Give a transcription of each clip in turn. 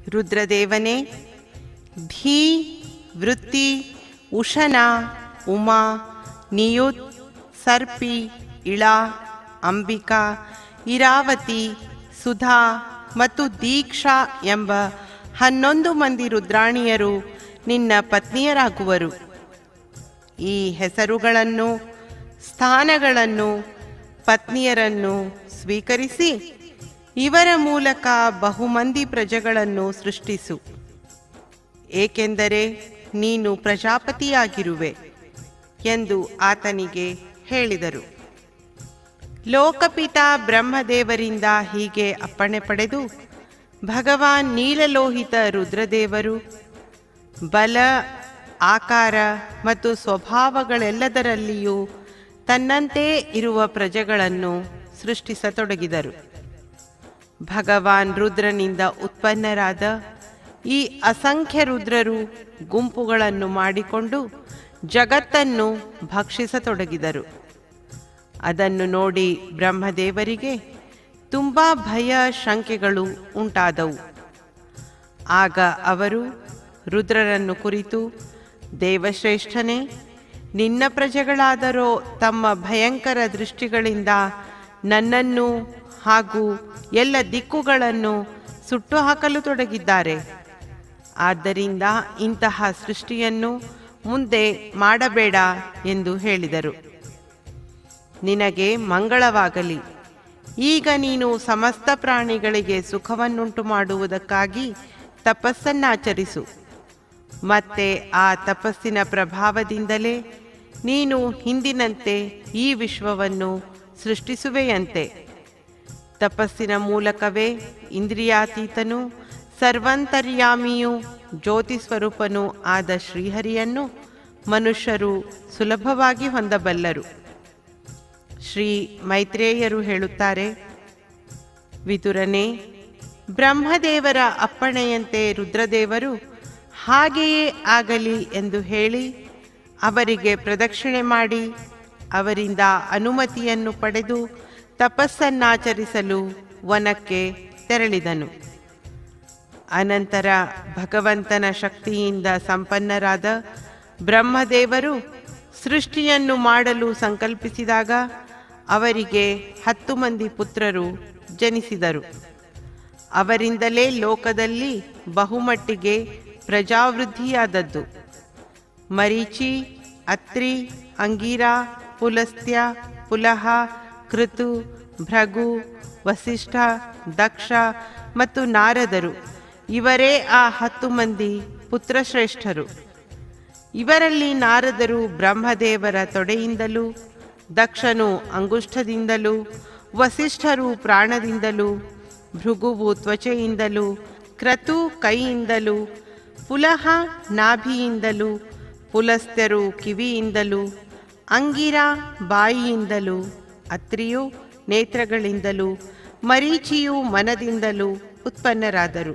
ರುದ್ರದೇವನೇ ಧೀ ವೃತ್ತಿ ಉಷನ ಉಮಾ ನಿಯುತ್ ಸರ್ಪಿ ಇಳ ಅಂಬಿಕಾ ಇರಾವತಿ ಸುಧಾ ಮತ್ತು ದೀಕ್ಷಾ ಎಂಬ ಹನ್ನೊಂದು ಮಂದಿ ರುದ್ರಾಣಿಯರು ನಿನ್ನ ಪತ್ನಿಯರಾಗುವರು ಈ ಹೆಸರುಗಳನ್ನು ಸ್ಥಾನಗಳನ್ನು ಪತ್ನಿಯರನ್ನು ಸ್ವೀಕರಿಸಿ ಇವರ ಮೂಲಕ ಬಹುಮಂದಿ ಪ್ರಜೆಗಳನ್ನು ಸೃಷ್ಟಿಸು ಏಕೆಂದರೆ ನೀನು ಪ್ರಜಾಪತಿಯಾಗಿರುವೆ ಎಂದು ಆತನಿಗೆ ಹೇಳಿದರು ಲೋಕಪಿತ ಬ್ರಹ್ಮದೇವರಿಂದ ಹೀಗೆ ಅಪ್ಪಣೆ ಪಡೆದು ಭಗವಾನ್ ನೀಲಲೋಹಿತ ರುದ್ರದೇವರು ಬಲ ಆಕಾರ ಮತ್ತು ಸ್ವಭಾವಗಳೆಲ್ಲದರಲ್ಲಿಯೂ ತನ್ನಂತೆ ಇರುವ ಪ್ರಜೆಗಳನ್ನು ಸೃಷ್ಟಿಸತೊಡಗಿದರು ಭಗವಾನ್ ರುದ್ರನಿಂದ ಉತ್ಪನ್ನರಾದ ಈ ಅಸಂಖ್ಯ ರುದ್ರರು ಗುಂಪುಗಳನ್ನು ಮಾಡಿಕೊಂಡು ಜಗತ್ತನ್ನು ಭಕ್ಷಿಸತೊಡಗಿದರು ಅದನ್ನು ನೋಡಿ ಬ್ರಹ್ಮದೇವರಿಗೆ ತುಂಬ ಭಯ ಶಂಕೆಗಳು ಉಂಟಾದವು ಆಗ ಅವರು ರುದ್ರರನ್ನು ಕುರಿತು ದೇವಶ್ರೇಷ್ಠನೇ ನಿನ್ನ ಪ್ರಜೆಗಳಾದರೋ ತಮ್ಮ ಭಯಂಕರ ದೃಷ್ಟಿಗಳಿಂದ ನನ್ನನ್ನು ಹಾಗೂ ಎಲ್ಲ ದಿಕ್ಕುಗಳನ್ನು ಸುಟ್ಟು ಹಾಕಲು ತೊಡಗಿದ್ದಾರೆ ಆದ್ದರಿಂದ ಇಂತಹ ಸೃಷ್ಟಿಯನ್ನು ಮುಂದೆ ಮಾಡಬೇಡ ಎಂದು ಹೇಳಿದರು ನಿನಗೆ ಮಂಗಳವಾಗಲಿ ಈಗ ನೀನು ಸಮಸ್ತ ಪ್ರಾಣಿಗಳಿಗೆ ಸುಖವನ್ನುಂಟು ಮಾಡುವುದಕ್ಕಾಗಿ ತಪಸ್ಸನ್ನಾಚರಿಸು ಮತ್ತೆ ಆ ತಪಸ್ಸಿನ ಪ್ರಭಾವದಿಂದಲೇ ನೀನು ಹಿಂದಿನಂತೆ ಈ ವಿಶ್ವವನ್ನು ಸೃಷ್ಟಿಸುವೆಯಂತೆ ತಪಸ್ಸಿನ ಮೂಲಕವೇ ಇಂದ್ರಿಯಾತೀತನು ಸರ್ವಂತರ್ಯಾಮಿಯೂ ಜ್ಯೋತಿ ಸ್ವರೂಪನೂ ಆದ ಶ್ರೀಹರಿಯನ್ನು ಮನುಷ್ಯರು ಸುಲಭವಾಗಿ ಹೊಂದಬಲ್ಲರು ಶ್ರೀ ಮೈತ್ರೇಯರು ಹೇಳುತ್ತಾರೆ ವಿದುರನೇ ಬ್ರಹ್ಮದೇವರ ಅಪ್ಪಣೆಯಂತೆ ರುದ್ರದೇವರು ಹಾಗೆಯೇ ಆಗಲಿ ಎಂದು ಹೇಳಿ ಅವರಿಗೆ ಪ್ರದಕ್ಷಿಣೆ ಮಾಡಿ ಅವರಿಂದ ಅನುಮತಿಯನ್ನು ಪಡೆದು ತಪಸ್ಸನ್ನಾಚರಿಸಲು ವನಕ್ಕೆ ತೆರಳಿದನು ಅನಂತರ ಭಗವಂತನ ಶಕ್ತಿಯಿಂದ ಸಂಪನ್ನರಾದ ಬ್ರಹ್ಮದೇವರು ಸೃಷ್ಟಿಯನ್ನು ಮಾಡಲು ಸಂಕಲ್ಪಿಸಿದಾಗ ಅವರಿಗೆ ಹತ್ತು ಮಂದಿ ಪುತ್ರರು ಜನಿಸಿದರು ಅವರಿಂದಲೇ ಲೋಕದಲ್ಲಿ ಬಹುಮಟ್ಟಿಗೆ ಪ್ರಜಾವೃದ್ಧಿಯಾದದ್ದು ಮರೀಚಿ ಅತ್ರಿ ಅಂಗೀರ ಪುಲಸ್ತ್ಯ ಪುಲಹ ಕೃತು ಭೃಗು ವಸಿಷ್ಠ ದಕ್ಷ ಮತ್ತು ನಾರದರು ಇವರೇ ಆ ಹತ್ತು ಮಂದಿ ಪುತ್ರಶ್ರೇಷ್ಠರು ಇವರಲ್ಲಿ ನಾರದರು ಬ್ರಹ್ಮದೇವರ ತೊಡೆಯಿಂದಲೂ ದಕ್ಷನು ಅಂಗುಷ್ಠದಿಂದಲೂ ವಸಿಷ್ಠರು ಪ್ರಾಣದಿಂದಲೂ ಭೃಗುವು ತ್ವಚೆಯಿಂದಲೂ ಕ್ರತು ಕೈಯಿಂದಲೂ ಪುಲಹ ನಾಭಿಯಿಂದಲೂ ಪುಲಸ್ತ್ಯರು ಕಿವಿಯಿಂದಲೂ ಅಂಗಿರ ಬಾಯಿಯಿಂದಲೂ ಅತ್ರಿಯು ನೇತ್ರಗಳಿಂದಲೂ ಮರೀಚಿಯು ಮನದಿಂದಲೂ ಉತ್ಪನ್ನರಾದರು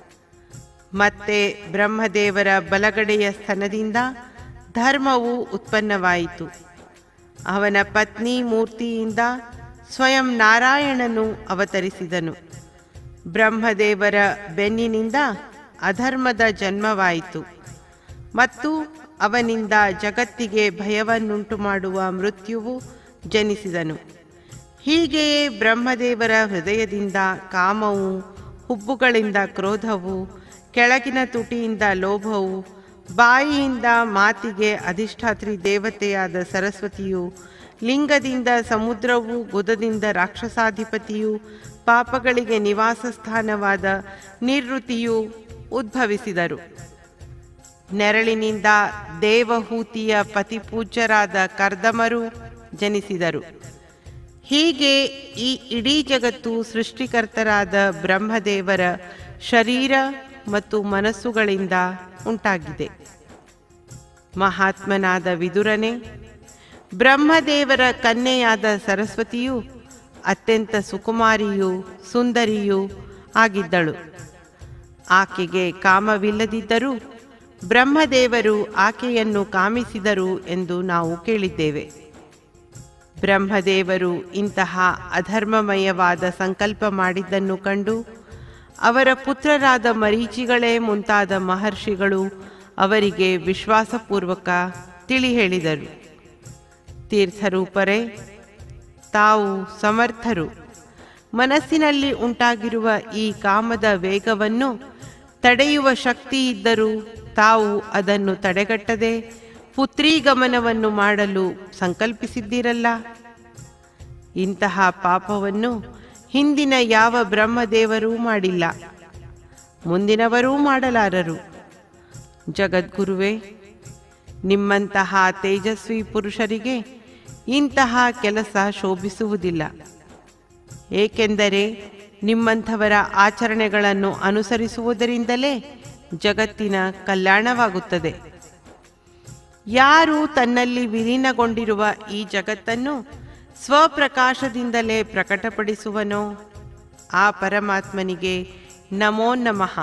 ಮತ್ತೆ ಬ್ರಹ್ಮದೇವರ ಬಲಗಡೆಯ ಸ್ತನದಿಂದ ಧರ್ಮವು ಉತ್ಪನ್ನವಾಯಿತು ಅವನ ಪತ್ನಿ ಮೂರ್ತಿಯಿಂದ ಸ್ವಯಂ ನಾರಾಯಣನು ಅವತರಿಸಿದನು ಬ್ರಹ್ಮದೇವರ ಬೆನ್ನಿನಿಂದ ಅಧರ್ಮದ ಜನ್ಮವಾಯಿತು ಮತ್ತು ಅವನಿಂದ ಜಗತ್ತಿಗೆ ಭಯವನ್ನುಂಟು ಮಾಡುವ ಮೃತ್ಯುವು ಜನಿಸಿದನು ಹೀಗೆಯೇ ಬ್ರಹ್ಮದೇವರ ಹೃದಯದಿಂದ ಕಾಮವು ಹುಬ್ಬುಗಳಿಂದ ಕ್ರೋಧವು ಕೆಳಗಿನ ತುಟಿಯಿಂದ ಲೋಭವು ಬಾಯಿಯಿಂದ ಮಾತಿಗೆ ಅಧಿಷ್ಠಾತ್ರಿ ದೇವತೆಯಾದ ಸರಸ್ವತಿಯು ಲಿಂಗದಿಂದ ಸಮುದ್ರವು ಗುದದಿಂದ ರಾಕ್ಷಸಾಧಿಪತಿಯು ಪಾಪಗಳಿಗೆ ನಿವಾಸ ಸ್ಥಾನವಾದ ನಿವೃತ್ತಿಯು ಉದ್ಭವಿಸಿದರು ನೆರಳಿನಿಂದ ದೇವಹೂತಿಯ ಪತಿಪೂಜ್ಯರಾದ ಕರ್ದಮರು ಜನಿಸಿದರು ಹೀಗೆ ಈ ಇಡೀ ಜಗತ್ತು ಸೃಷ್ಟಿಕರ್ತರಾದ ಬ್ರಹ್ಮದೇವರ ಶರೀರ ಮತ್ತು ಮನಸ್ಸುಗಳಿಂದ ಉಂಟಾಗಿದೆ ಮಹಾತ್ಮನಾದ ವಿದುರನೇ ಬ್ರಹ್ಮದೇವರ ಕನ್ಯೆಯಾದ ಸರಸ್ವತಿಯು ಅತ್ಯಂತ ಸುಕುಮಾರಿಯೂ ಸುಂದರಿಯೂ ಆಗಿದ್ದಳು ಆಕೆಗೆ ಕಾಮವಿಲ್ಲದಿದ್ದರೂ ಬ್ರಹ್ಮದೇವರು ಆಕೆಯನ್ನು ಕಾಮಿಸಿದರು ಎಂದು ನಾವು ಕೇಳಿದ್ದೇವೆ ಬ್ರಹ್ಮದೇವರು ಇಂತಹ ಅಧರ್ಮಮಯವಾದ ಸಂಕಲ್ಪ ಮಾಡಿದ್ದನ್ನು ಕಂಡು ಅವರ ಪುತ್ರರಾದ ಮರೀಚಿಗಳೇ ಮುಂತಾದ ಮಹರ್ಷಿಗಳು ಅವರಿಗೆ ವಿಶ್ವಾಸಪೂರ್ವಕ ತಿಳಿ ಹೇಳಿದರು ತೀರ್ಥರೂಪರೇ ತಾವು ಸಮರ್ಥರು ಮನಸ್ಸಿನಲ್ಲಿ ಉಂಟಾಗಿರುವ ಈ ಕಾಮದ ವೇಗವನ್ನು ತಡೆಯುವ ಶಕ್ತಿ ಇದ್ದರೂ ತಾವು ಅದನ್ನು ತಡೆಗಟ್ಟದೆ ಪುತ್ರೀಗಮನವನ್ನು ಮಾಡಲು ಸಂಕಲ್ಪಿಸಿದ್ದೀರಲ್ಲ ಇಂತಹ ಪಾಪವನ್ನು ಹಿಂದಿನ ಯಾವ ಬ್ರಹ್ಮದೇವರೂ ಮಾಡಿಲ್ಲ ಮುಂದಿನವರೂ ಮಾಡಲಾರರು ಜಗದ್ಗುರುವೇ ನಿಮ್ಮಂತಹ ತೇಜಸ್ವಿ ಪುರುಷರಿಗೆ ಇಂತಹ ಕೆಲಸ ಶೋಭಿಸುವುದಿಲ್ಲ ಏಕೆಂದರೆ ನಿಮ್ಮಂಥವರ ಆಚರಣೆಗಳನ್ನು ಅನುಸರಿಸುವುದರಿಂದಲೇ ಜಗತ್ತಿನ ಕಲ್ಯಾಣವಾಗುತ್ತದೆ ಯಾರು ತನ್ನಲ್ಲಿ ವಿಲೀನಗೊಂಡಿರುವ ಈ ಜಗತ್ತನ್ನು ಸ್ವಪ್ರಕಾಶದಿಂದಲೇ ಪ್ರಕಟಪಡಿಸುವನೋ ಆ ಪರಮಾತ್ಮನಿಗೆ ನಮೋ ನಮಃ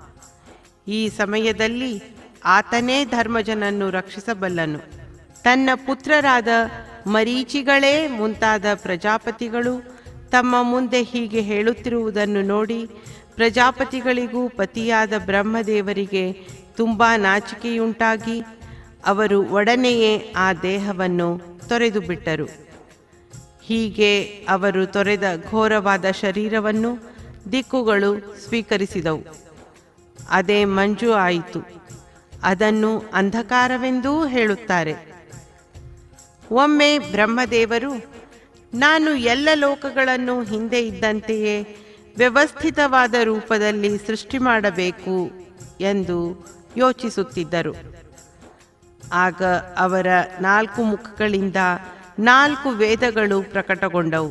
ಈ ಸಮಯದಲ್ಲಿ ಆತನೇ ಧರ್ಮಜನನ್ನು ರಕ್ಷಿಸಬಲ್ಲನು ತನ್ನ ಪುತ್ರರಾದ ಮರೀಚಿಗಳೇ ಮುಂತಾದ ಪ್ರಜಾಪತಿಗಳು ತಮ್ಮ ಮುಂದೆ ಹೀಗೆ ಹೇಳುತ್ತಿರುವುದನ್ನು ನೋಡಿ ಪ್ರಜಾಪತಿಗಳಿಗೂ ಪತಿಯಾದ ಬ್ರಹ್ಮದೇವರಿಗೆ ತುಂಬ ನಾಚಿಕೆಯುಂಟಾಗಿ ಅವರು ಒಡನೆಯೇ ಆ ದೇಹವನ್ನು ತೊರೆದು ಬಿಟ್ಟರು ಹೀಗೆ ಅವರು ತೊರೆದ ಘೋರವಾದ ಶರೀರವನ್ನು ದಿಕ್ಕುಗಳು ಸ್ವೀಕರಿಸಿದವು ಅದೇ ಮಂಜು ಆಯಿತು ಅದನ್ನು ಅಂಧಕಾರವೆಂದೂ ಹೇಳುತ್ತಾರೆ ಒಮ್ಮೆ ಬ್ರಹ್ಮದೇವರು ನಾನು ಎಲ್ಲ ಲೋಕಗಳನ್ನು ಹಿಂದೆ ಇದ್ದಂತೆಯೇ ವ್ಯವಸ್ಥಿತವಾದ ರೂಪದಲ್ಲಿ ಸೃಷ್ಟಿ ಮಾಡಬೇಕು ಎಂದು ಯೋಚಿಸುತ್ತಿದ್ದರು ಆಗ ಅವರ ನಾಲ್ಕು ಮುಖಗಳಿಂದ ನಾಲ್ಕು ವೇದಗಳು ಪ್ರಕಟಗೊಂಡವು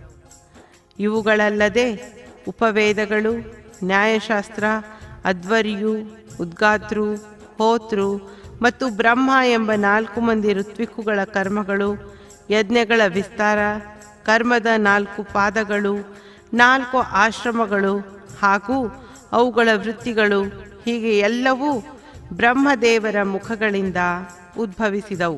ಇವುಗಳಲ್ಲದೆ ಉಪವೇದಗಳು ನ್ಯಾಯಶಾಸ್ತ್ರ ಅಧ್ವರ್ಯು ಉದ್ಗಾತೃ ಹೋತೃ ಮತ್ತು ಬ್ರಹ್ಮ ಎಂಬ ನಾಲ್ಕು ಮಂದಿ ಋತ್ವಿಕ್ಕುಗಳ ಕರ್ಮಗಳು ಯಜ್ಞಗಳ ವಿಸ್ತಾರ ಕರ್ಮದ ನಾಲ್ಕು ಪಾದಗಳು ನಾಲ್ಕು ಆಶ್ರಮಗಳು ಹಾಗೂ ಅವುಗಳ ವೃತ್ತಿಗಳು ಹೀಗೆ ಎಲ್ಲವೂ ಬ್ರಹ್ಮದೇವರ ಮುಖಗಳಿಂದ ಉದ್ಭವಿಸಿದವು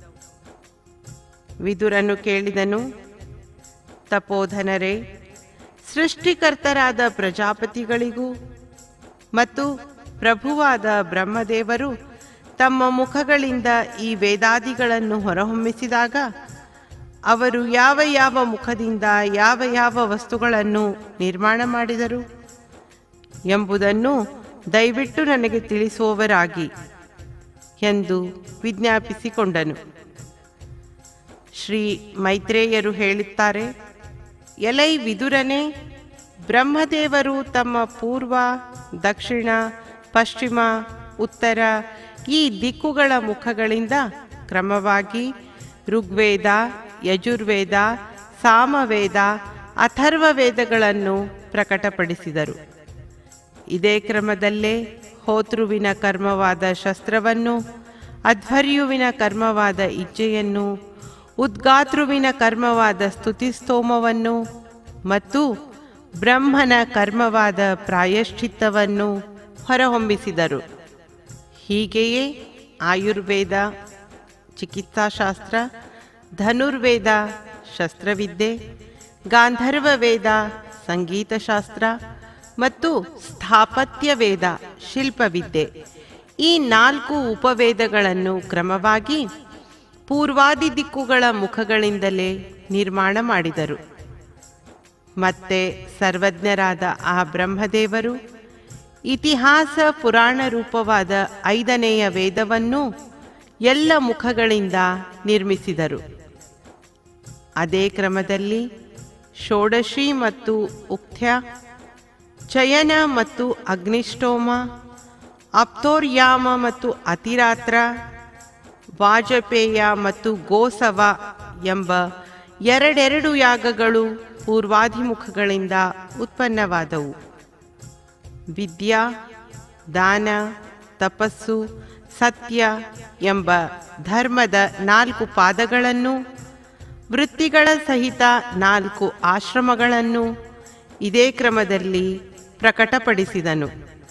ವಿದುರನು ಕೇಳಿದನು ತಪೋಧನರೇ ಸೃಷ್ಟಿಕರ್ತರಾದ ಪ್ರಜಾಪತಿಗಳಿಗೂ ಮತ್ತು ಪ್ರಭುವಾದ ಬ್ರಹ್ಮದೇವರು ತಮ್ಮ ಮುಖಗಳಿಂದ ಈ ವೇದಾದಿಗಳನ್ನು ಹೊರಹೊಮ್ಮಿಸಿದಾಗ ಅವರು ಯಾವ ಯಾವ ಮುಖದಿಂದ ಯಾವ ಯಾವ ವಸ್ತುಗಳನ್ನು ನಿರ್ಮಾಣ ಮಾಡಿದರು ಎಂಬುದನ್ನು ದಯವಿಟ್ಟು ನನಗೆ ತಿಳಿಸುವವರಾಗಿ ಎಂದು ವಿಜ್ಞಾಪಿಸಿಕೊಂಡನು ಶ್ರೀ ಮೈತ್ರೇಯರು ಹೇಳುತ್ತಾರೆ ಎಲೈ ವಿದುರನೇ ಬ್ರಹ್ಮದೇವರು ತಮ್ಮ ಪೂರ್ವ ದಕ್ಷಿಣ ಪಶ್ಚಿಮ ಉತ್ತರ ಈ ದಿಕ್ಕುಗಳ ಮುಖಗಳಿಂದ ಕ್ರಮವಾಗಿ ಋಗ್ವೇದ ಯಜುರ್ವೇದ ಸಾಮವೇದ ಅಥರ್ವ ವೇದಗಳನ್ನು ಪ್ರಕಟಪಡಿಸಿದರು ಇದೇ ಕ್ರಮದಲ್ಲೇ ಹೋತೃವಿನ ಕರ್ಮವಾದ ಶಸ್ತ್ರವನ್ನು ಅಧ್ವರ್ಯುವಿನ ಕರ್ಮವಾದ ಇಚ್ಛೆಯನ್ನು ಉದ್ಗಾತೃವಿನ ಕರ್ಮವಾದ ಸ್ತುತಿಸ್ತೋಮವನ್ನು ಮತ್ತು ಬ್ರಹ್ಮನ ಕರ್ಮವಾದ ಪ್ರಾಯಶ್ಚಿತ್ತವನ್ನು ಹೊರಹೊಮ್ಮಿಸಿದರು ಹೀಗೆಯೇ ಆಯುರ್ವೇದ ಚಿಕಿತ್ಸಾಶಾಸ್ತ್ರ ಧನುರ್ವೇದ ಶಸ್ತ್ರವಿದ್ಯೆ ಗಾಂಧರ್ವ ವೇದ ಸಂಗೀತಶಾಸ್ತ್ರ ಮತ್ತು ಸ್ಥಾಪತ್ಯ ವೇದ ಶಿಲ್ಪವಿದ್ಯೆ ಈ ನಾಲ್ಕು ಉಪವೇದಗಳನ್ನು ಕ್ರಮವಾಗಿ ಪೂರ್ವಾದಿ ದಿಕ್ಕುಗಳ ಮುಖಗಳಿಂದಲೇ ನಿರ್ಮಾಣ ಮಾಡಿದರು ಮತ್ತೆ ಸರ್ವಜ್ಞರಾದ ಆ ಬ್ರಹ್ಮದೇವರು ಇತಿಹಾಸ ಪುರಾಣ ರೂಪವಾದ ಐದನೆಯ ವೇದವನ್ನು ಎಲ್ಲ ಮುಖಗಳಿಂದ ನಿರ್ಮಿಸಿದರು ಅದೇ ಕ್ರಮದಲ್ಲಿ ಷೋಡಶಿ ಮತ್ತು ಉಕ್ಥ್ಯ ಚಯನ ಮತ್ತು ಅಗ್ನಿಷ್ಟೋಮ ಅಪ್ತೋರ್ಯಾಮ ಮತ್ತು ಅತಿರಾತ್ರ ವಾಜಪೇಯ ಮತ್ತು ಗೋಸವ ಎಂಬ ಎರಡೆರಡು ಯಾಗಗಳು ಪೂರ್ವಾಧಿಮುಖಗಳಿಂದ ಉತ್ಪನ್ನವಾದವು ವಿದ್ಯಾ ದಾನ ತಪಸ್ಸು ಸತ್ಯ ಎಂಬ ಧರ್ಮದ ನಾಲ್ಕು ಪಾದಗಳನ್ನು ವೃತ್ತಿಗಳ ಸಹಿತ ನಾಲ್ಕು ಆಶ್ರಮಗಳನ್ನು ಇದೇ ಕ್ರಮದಲ್ಲಿ ಪ್ರಕಟಪಡಿಸಿದನು